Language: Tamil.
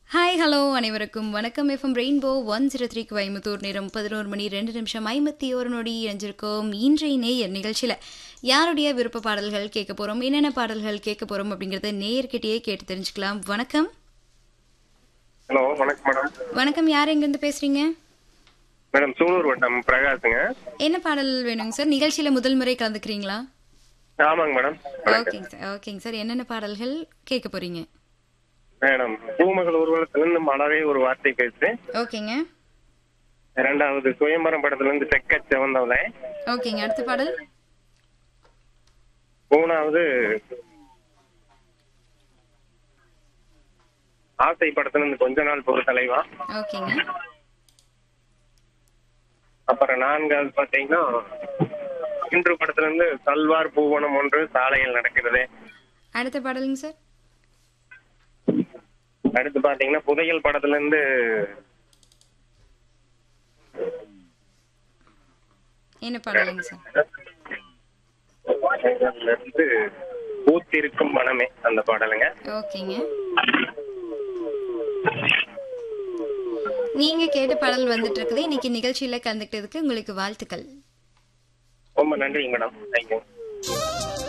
ஹாய் ஹலோ அனைவருக்கும் வணக்கம் F M rainbow one zero three Coimbatore நேரம் பதினோரு மணி ரெண்டு நிமிஷம் ஐம்பத்தி ஒரு நொடி இணைஞ்சிருக்கோம் இன்றைய நேயர் நிகழ்ச்சியில் யாருடைய விருப்ப பாடல்கள் கேட்க போகிறோம் என்னென்ன பாடல்கள் கேட்க போகிறோம் அப்படிங்கிறத நேயர்கிட்டயே கேட்டு தெரிஞ்சுக்கலாம் வணக்கம் ஹலோ வணக்கம் மேடம் வணக்கம் யார் எங்கேருந்து பேசுகிறீங்க மேடம் சூலூர் வட்டம் பிரகாஷுங்க என்ன பாடல் வேணுங்க சார் நிகழ்ச்சியில் முதல் முறை கலந்துக்கிறீங்களா ஆமாங்க மேடம் ஓகேங்க சார் ஓகேங்க சார் என்னென்ன பாடல்கள் கேட்க போகிறீங்க மேடம் பூமகள் ஊர்வலத்திலிருந்து மலரே ஒரு வார்த்தை பேசு ஓகேங்க இரண்டாவது சுயம்பரம் படத்துல இருந்து செக்க செவந்தவளை ஓகேங்க அடுத்த பாடல் மூணாவது ஆசை படத்துல இருந்து கொஞ்ச நாள் பொறு தலைவா ஓகேங்க அப்புறம் நான்காவது பாத்தீங்கன்னா இன்று படத்துல இருந்து சல்வார் பூவனம் ஒன்று சாலையில் நடக்கிறது அடுத்த பாடலுங்க சார் அடுத்து பாத்தீங்கன்னா புதையல் படத்துல இருந்து என்ன பாடலுங்க சார் அதுல இருந்து பூத்திருக்கும் மனமே அந்த பாடலுங்க ஓகேங்க நீங்க கேட்ட பாடல் வந்துட்டு இருக்குது இன்னைக்கு நிகழ்ச்சியில கலந்துக்கிட்டதுக்கு உங்களுக்கு வாழ்த்துக்கள் ரொம்ப நன்றிங்க மேடம் தேங்க்யூ